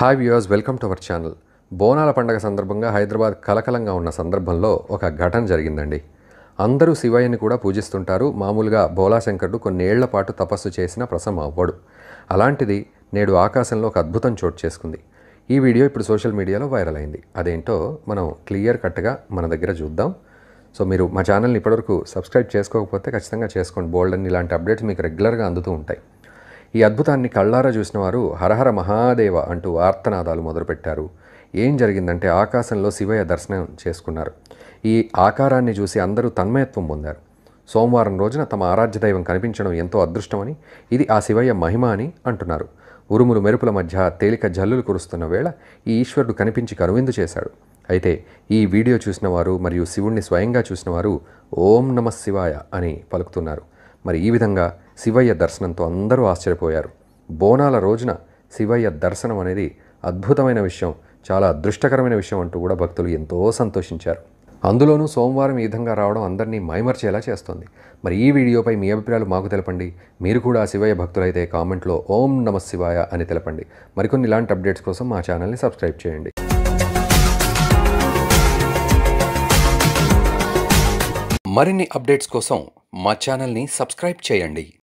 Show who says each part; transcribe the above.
Speaker 1: hi viewers welcome to our channel బోనాల పండగ సందర్భంగా హైదరాబాద్ కలకలంగా ఉన్న సందర్భంలో ఒక ఘటన జరిగిందండి అందరూ శివయ్యని కూడా పూజిస్తుంటారు మామూలుగా బోలాశంకరుడు కొన్నేళ్ల పాటు తపస్సు చేసిన ప్రసం అవ్వడు అలాంటిది నేడు ఆకాశంలో ఒక అద్భుతం చోటు చేసుకుంది ఈ వీడియో ఇప్పుడు సోషల్ మీడియాలో వైరల్ అయింది అదేంటో మనం క్లియర్ కట్గా మన దగ్గర చూద్దాం సో మీరు మా ఛానల్ని ఇప్పటివరకు సబ్స్క్రైబ్ చేసుకోకపోతే ఖచ్చితంగా చేసుకోండి బోల్డ్ అని ఇలాంటి అప్డేట్స్ మీకు రెగ్యులర్గా అందుతూ ఉంటాయి ఈ అద్భుతాన్ని కళ్ళారా చూసిన వారు హరహర మహాదేవ అంటూ ఆర్తనాదాలు మొదలుపెట్టారు ఏం జరిగిందంటే ఆకాశంలో శివయ్య దర్శనం చేసుకున్నారు ఈ ఆకారాన్ని చూసి అందరూ తన్మయత్వం పొందారు సోమవారం రోజున తమ ఆరాధ్య దైవం కనిపించడం ఎంతో అదృష్టమని ఇది ఆ శివయ్య మహిమ అని అంటున్నారు ఉరుములు మెరుపుల మధ్య తేలిక జల్లులు కురుస్తున్న వేళ ఈ ఈశ్వరుడు కనిపించి కనువిందు చేశాడు అయితే ఈ వీడియో చూసిన వారు మరియు శివుణ్ణి స్వయంగా చూసిన వారు ఓం నమ శివాయ అని పలుకుతున్నారు మరి ఈ విధంగా శివయ్య దర్శనంతో అందరూ ఆశ్చర్యపోయారు బోనాల రోజున శివయ్య దర్శనం అనేది అద్భుతమైన విషయం చాలా అదృష్టకరమైన విషయం అంటూ కూడా భక్తులు ఎంతో సంతోషించారు అందులోనూ సోమవారం ఈ విధంగా రావడం అందరినీ మైమర్చేలా చేస్తోంది మరి ఈ వీడియోపై మీ అభిప్రాయాలు మాకు తెలపండి మీరు కూడా శివయ్య భక్తులైతే కామెంట్లో ఓం నమ శివాయ అని తెలపండి మరికొన్ని ఇలాంటి అప్డేట్స్ కోసం మా ఛానల్ని సబ్స్క్రైబ్ చేయండి
Speaker 2: మరిన్ని అప్డేట్స్ కోసం మా ఛానల్ని సబ్స్క్రైబ్ చేయండి